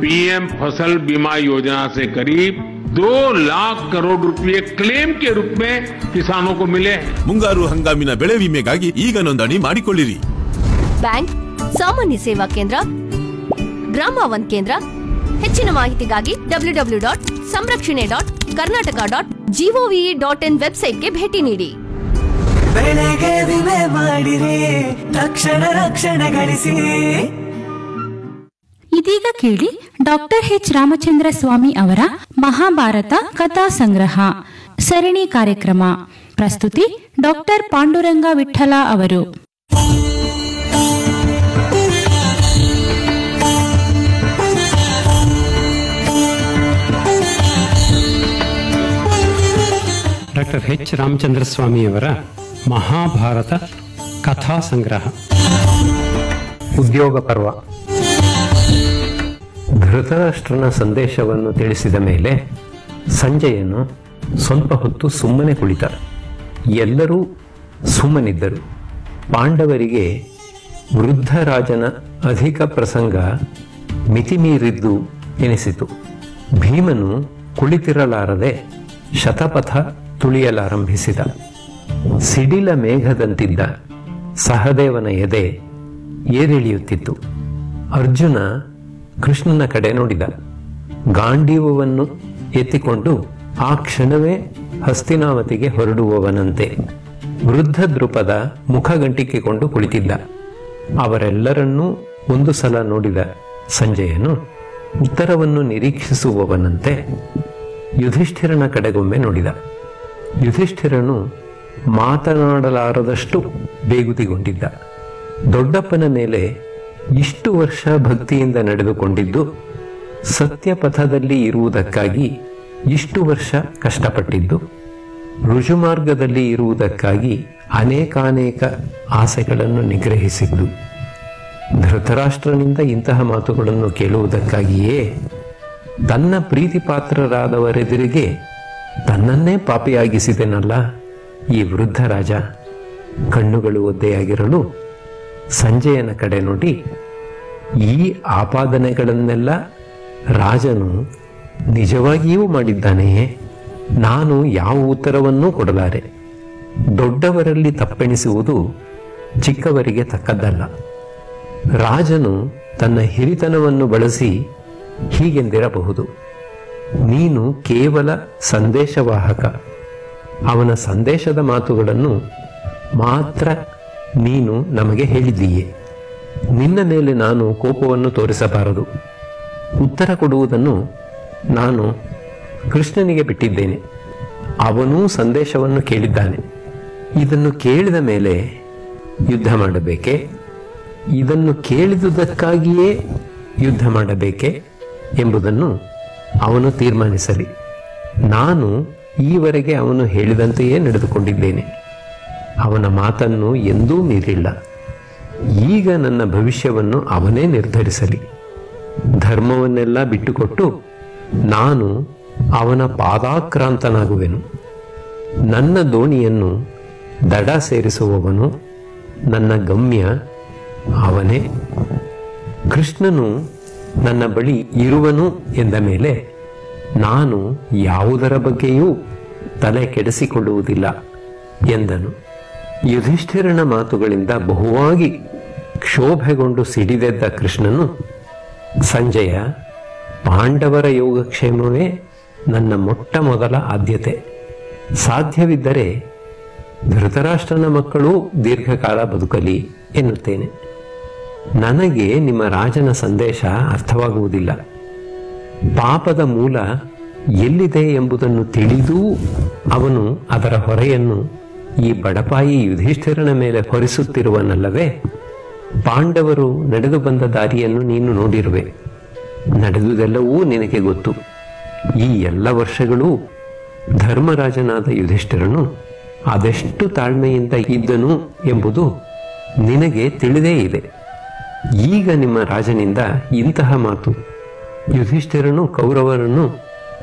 PM फसल बीमा योजना से करीब दो लाख करोड़ रुपए क्लेम के रूप में किसानों को मिले हैं ಮುಂಗಾರು ಹಂಗಾಮಿನ ಬೆಳೆ ವಿಮೆಗಾಗಿ ಈಗ ನೋಂದಣಿ ಮಾಡಿಕೊಳ್ಳಿರಿ ಬ್ಯಾಂಕ್ ಸಾಮಾನ್ಯ ಸೇವಾ ಕೇಂದ್ರ ಗ್ರಾಮ ಒನ್ ಕೇಂದ್ರ ಹೆಚ್ಚಿನ ಮಾಹಿತಿಗಾಗಿ ಡಬ್ಲ್ಯೂ ಡಬ್ಲ್ಯೂ ಡಾಟ್ ಸಂರಕ್ಷಣೆ dot Karnataka dot G O V dot in ವೆಬ್ಸೈಟ್ಗೆ ಭೇಟಿ ನೀಡಿ ಬೆಳೆಗೆ ವಿಮೆ ಮಾಡಿರಿ ತಕ್ಷಣ ರಕ್ಷಣೆ ಗಳಿಸಿ ಇದೀಗ ಕೇಳಿ ಡಾಕ್ಟರ್ ಎಚ್ ರಾಮಚಂದ್ರ ಸ್ವಾಮಿ ಅವರ ಮಹಾಭಾರತ ಕಥಾ ಸಂಗ್ರಹ ಸರಣಿ ಕಾರ್ಯಕ್ರಮ ಪ್ರಸ್ತುತಿ ಡಾಕ್ಟರ್ ಪಾಂಡುರಂಗ ವಿಠಲ ಅವರು ಡಾಕ್ಟರ್ ಎಚ್ ರಾಮಚಂದ್ರ ಸ್ವಾಮಿಯವರ ಮಹಾಭಾರತ ಕಥಾ ಸಂಗ್ರಹ ಉದ್ಯೋಗ ಪರ್ವ ಧೃತರಾಷ್ಟ್ರನ ಸಂದೇಶವನ್ನು ತಿಳಿಸಿದ ಮೇಲೆ ಸಂಜಯನು ಸ್ವಲ್ಪ ಹೊತ್ತು ಸುಮ್ಮನೆ ಕುಳಿತ ಎಲ್ಲರೂ ಸುಮ್ಮನಿದ್ದರು ಪಾಂಡವರಿಗೆ ವೃದ್ಧರಾಜನ ಅಧಿಕ ಪ್ರಸಂಗ ಮಿತಿಮೀರಿದ್ದು ಎನಿಸಿತು ಭೀಮನು ಕುಳಿತಿರಲಾರದೆ ಶತಪಥ ತುಳಿಯಲಾರಂಭಿಸಿದ ಸಿಡಿಲ ಮೇಘದಂತಿದ್ದ ಸಹದೇವನ ಎದೆ ಏರಿಳಿಯುತ್ತಿತ್ತು ಅರ್ಜುನ ಕೃಷ್ಣನ ಕಡೆ ನೋಡಿದ ಗಾಂಡೀವವನ್ನು ಎತ್ತಿಕೊಂಡು ಆ ಕ್ಷಣವೇ ಹಸ್ತಿನಾವತಿಗೆ ಹೊರಡುವವನಂತೆ ವೃದ್ಧ ದೃಪದ ಮುಖಗಂಟಿಕ್ಕಿಕೊಂಡು ಕುಳಿತಿದ್ದ ಅವರೆಲ್ಲರನ್ನೂ ಒಂದು ಸಲ ನೋಡಿದ ಸಂಜಯನು ಉತ್ತರವನ್ನು ನಿರೀಕ್ಷಿಸುವವನಂತೆ ಯುಧಿಷ್ಠಿರನ ಕಡೆಗೊಮ್ಮೆ ನೋಡಿದ ಯುಧಿಷ್ಠಿರನು ಮಾತನಾಡಲಾರದಷ್ಟು ಬೇಗುತಿಗೊಂಡಿದ್ದ ದೊಡ್ಡಪ್ಪನ ಮೇಲೆ ಇಷ್ಟು ವರ್ಷ ಭಕ್ತಿಯಿಂದ ನಡೆದುಕೊಂಡಿದ್ದು ಸತ್ಯಪಥದಲ್ಲಿ ಇರುವುದಕ್ಕಾಗಿ ಇಷ್ಟು ವರ್ಷ ಕಷ್ಟಪಟ್ಟಿದ್ದು ರುಜುಮಾರ್ಗದಲ್ಲಿ ಇರುವುದಕ್ಕಾಗಿ ಅನೇಕಾನೇಕ ಆಸೆಗಳನ್ನು ನಿಗ್ರಹಿಸಿದ್ದು ಧೃತರಾಷ್ಟ್ರನಿಂದ ಇಂತಹ ಮಾತುಗಳನ್ನು ಕೇಳುವುದಕ್ಕಾಗಿಯೇ ತನ್ನ ಪ್ರೀತಿ ಪಾತ್ರರಾದವರೆದುರಿಗೆ ತನ್ನನ್ನೇ ಪಾಪಿಯಾಗಿಸಿದೆನಲ್ಲ ಈ ವೃದ್ಧ ರಾಜ ಕಣ್ಣುಗಳು ಒದ್ದೆಯಾಗಿರಲು ಸಂಜಯನ ಕಡೆ ನೋಡಿ ಈ ಆಪಾದನೆಗಳನ್ನೆಲ್ಲ ರಾಜನು ನಿಜವಾಗಿಯೂ ಮಾಡಿದ್ದಾನೆಯೇ ನಾನು ಯಾವ ಉತ್ತರವನ್ನೂ ಕೊಡಲಾರೆ ದೊಡ್ಡವರಲ್ಲಿ ತಪ್ಪೆಣಿಸುವುದು ಚಿಕ್ಕವರಿಗೆ ತಕ್ಕದ್ದಲ್ಲ ರಾಜನು ತನ್ನ ಹಿರಿತನವನ್ನು ಬಳಸಿ ಹೀಗೆಂದಿರಬಹುದು ನೀನು ಕೇವಲ ಸಂದೇಶವಾಹಕ ಅವನ ಸಂದೇಶದ ಮಾತುಗಳನ್ನು ಮಾತ್ರ ನೀನು ನಮಗೆ ಹೇಳಿದ್ದೀಯೆ ನಿನ್ನ ಮೇಲೆ ನಾನು ಕೋಪವನ್ನು ತೋರಿಸಬಾರದು ಉತ್ತರ ಕೊಡುವುದನ್ನು ನಾನು ಕೃಷ್ಣನಿಗೆ ಬಿಟ್ಟಿದ್ದೇನೆ ಅವನೂ ಸಂದೇಶವನ್ನು ಕೇಳಿದ್ದಾನೆ ಇದನ್ನು ಕೇಳಿದ ಮೇಲೆ ಯುದ್ಧ ಮಾಡಬೇಕೆ ಇದನ್ನು ಕೇಳಿದುದಕ್ಕಾಗಿಯೇ ಯುದ್ಧ ಮಾಡಬೇಕೆ ಎಂಬುದನ್ನು ಅವನು ತೀರ್ಮಾನಿಸಲಿ ನಾನು ಈವರೆಗೆ ಅವನು ಹೇಳಿದಂತೆಯೇ ನಡೆದುಕೊಂಡಿದ್ದೇನೆ ಅವನ ಮಾತನ್ನು ಎಂದೂ ಮೀರಿಲ್ಲ ಈಗ ನನ್ನ ಭವಿಷ್ಯವನ್ನು ಅವನೇ ನಿರ್ಧರಿಸಲಿ ಧರ್ಮವನ್ನೆಲ್ಲ ಬಿಟ್ಟುಕೊಟ್ಟು ನಾನು ಅವನ ಪಾದಾಕ್ರಾಂತನಾಗುವೆನು ನನ್ನ ದೋಣಿಯನ್ನು ದಡ ಸೇರಿಸುವವನು ನನ್ನ ಗಮ್ಯ ಅವನೇ ಕೃಷ್ಣನು ನನ್ನ ಬಳಿ ಇರುವನು ಎಂದ ಮೇಲೆ ನಾನು ಯಾವುದರ ಬಗ್ಗೆಯೂ ತಲೆ ಕೆಡಿಸಿಕೊಳ್ಳುವುದಿಲ್ಲ ಎಂದನು ಯುಧಿಷ್ಠಿರನ ಮಾತುಗಳಿಂದ ಬಹುವಾಗಿ ಕ್ಷೋಭೆಗೊಂಡು ಸಿಡಿದೆದ್ದ ಕೃಷ್ಣನು ಸಂಜಯ ಪಾಂಡವರ ಯೋಗಕ್ಷೇಮವೇ ನನ್ನ ಮೊಟ್ಟ ಮೊದಲ ಆದ್ಯತೆ ಸಾಧ್ಯವಿದ್ದರೆ ಧೃತರಾಷ್ಟ್ರನ ಮಕ್ಕಳೂ ದೀರ್ಘಕಾಲ ಬದುಕಲಿ ಎನ್ನುತ್ತೇನೆ ನನಗೆ ನಿಮ್ಮ ರಾಜನ ಸಂದೇಶ ಅರ್ಥವಾಗುವುದಿಲ್ಲ ಪಾಪದ ಮೂಲ ಎಲ್ಲಿದೆ ಎಂಬುದನ್ನು ತಿಳಿದೂ ಅವನು ಅದರ ಹೊರೆಯನ್ನು ಈ ಬಡಪಾಯಿ ಯುಧಿಷ್ಠಿರನ ಮೇಲೆ ಹೊರಿಸುತ್ತಿರುವನಲ್ಲವೇ ಪಾಂಡವರು ನಡೆದು ಬಂದ ದಾರಿಯನ್ನು ನೀನು ನೋಡಿರುವೆ ನಡೆದುದೆಲ್ಲವೂ ನಿನಗೆ ಗೊತ್ತು ಈ ಎಲ್ಲ ವರ್ಷಗಳೂ ಧರ್ಮರಾಜನಾದ ಯುಧಿಷ್ಠಿರನು ಅದೆಷ್ಟು ತಾಳ್ಮೆಯಿಂದ ಇದ್ದನು ಎಂಬುದು ನಿನಗೆ ತಿಳಿದೇ ಇದೆ ಈಗ ನಿಮ್ಮ ರಾಜನಿಂದ ಇಂತಹ ಮಾತು ಯುಧಿಷ್ಠಿರನು ಕೌರವರನ್ನು